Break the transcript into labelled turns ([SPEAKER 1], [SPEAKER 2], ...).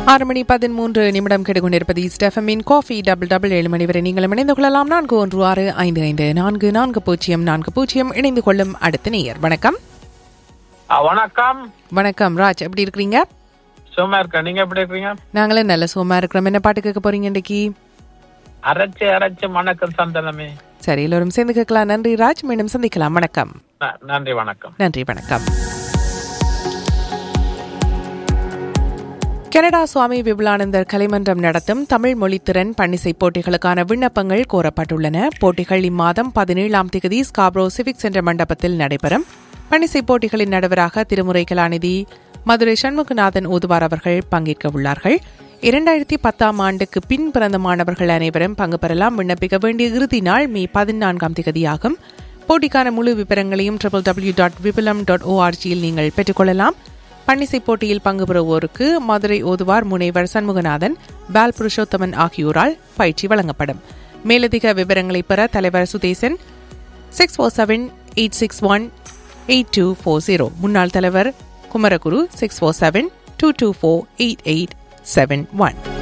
[SPEAKER 1] ஆறு மணி பதிமூன்று நிமிடம் கெடுகொண்டிருப்பது ஸ்டெஃபமின் காஃபி டபுள் டபுள் ஏழு மணி வரை நீங்கள் இணைந்து கொள்ளலாம் நான்கு ஒன்று ஆறு ஐந்து ஐந்து நான்கு நான்கு பூஜ்ஜியம் நான்கு பூஜ்ஜியம் இணைந்து கொள்ளும் அடுத்த நேயர் வணக்கம்
[SPEAKER 2] ஆ, வணக்கம்
[SPEAKER 1] வணக்கம் ராஜ் எப்படி இருக்கிறீங்க
[SPEAKER 2] சும்மா இருக்கேன் நீங்க எப்படி இருக்கீங்க
[SPEAKER 1] நாங்களே நல்ல சுகமா இருக்கிறோம் என்ன பாட்டு கேட்க போறீங்க இன்னைக்கு
[SPEAKER 2] அரைச்சு அரைச்சு மணக்கம் சந்தனமே
[SPEAKER 1] சரி எல்லோரும் சேர்ந்து கேட்கலாம் நன்றி ராஜ் மீண்டும் சந்திக்கலாம் வணக்கம்
[SPEAKER 2] ந- நன்றி வணக்கம்
[SPEAKER 1] நன்றி வணக்கம் கனடா சுவாமி விபுலானந்தர் கலைமன்றம் நடத்தும் தமிழ் மொழித்திறன் பன்னிசை போட்டிகளுக்கான விண்ணப்பங்கள் கோரப்பட்டுள்ளன போட்டிகள் இம்மாதம் பதினேழாம் தேதி ஸ்காப்ரோ சிவிக் சென்ற மண்டபத்தில் நடைபெறும் பன்னிசை போட்டிகளின் நடுவராக திருமுறை கலாநிதி மதுரை சண்முகநாதன் ஓதுவார் அவர்கள் பங்கேற்க உள்ளார்கள் இரண்டாயிரத்தி பத்தாம் ஆண்டுக்கு பின் பிறந்த மாணவர்கள் அனைவரும் பங்கு பெறலாம் விண்ணப்பிக்க வேண்டிய இறுதி நாள் மே பதினான்காம் தேதியாகும் போட்டிக்கான முழு விவரங்களையும் triple W dot Vipulam dot ஓஆர்ஜியில் நீங்கள் பெற்றுக்கொள்ளலாம் பன்னிசை போட்டியில் பங்கு பெறுவோருக்கு மதுரை ஓதுவார் முனைவர் சண்முகநாதன் பால் புருஷோத்தமன் ஆகியோரால் பயிற்சி வழங்கப்படும் மேலதிக விவரங்களை பெற தலைவர் Suthesan six four seven eight six one eight two four zero முன்னாள் தலைவர் Kumaraguru six four seven two two four eight eight seven one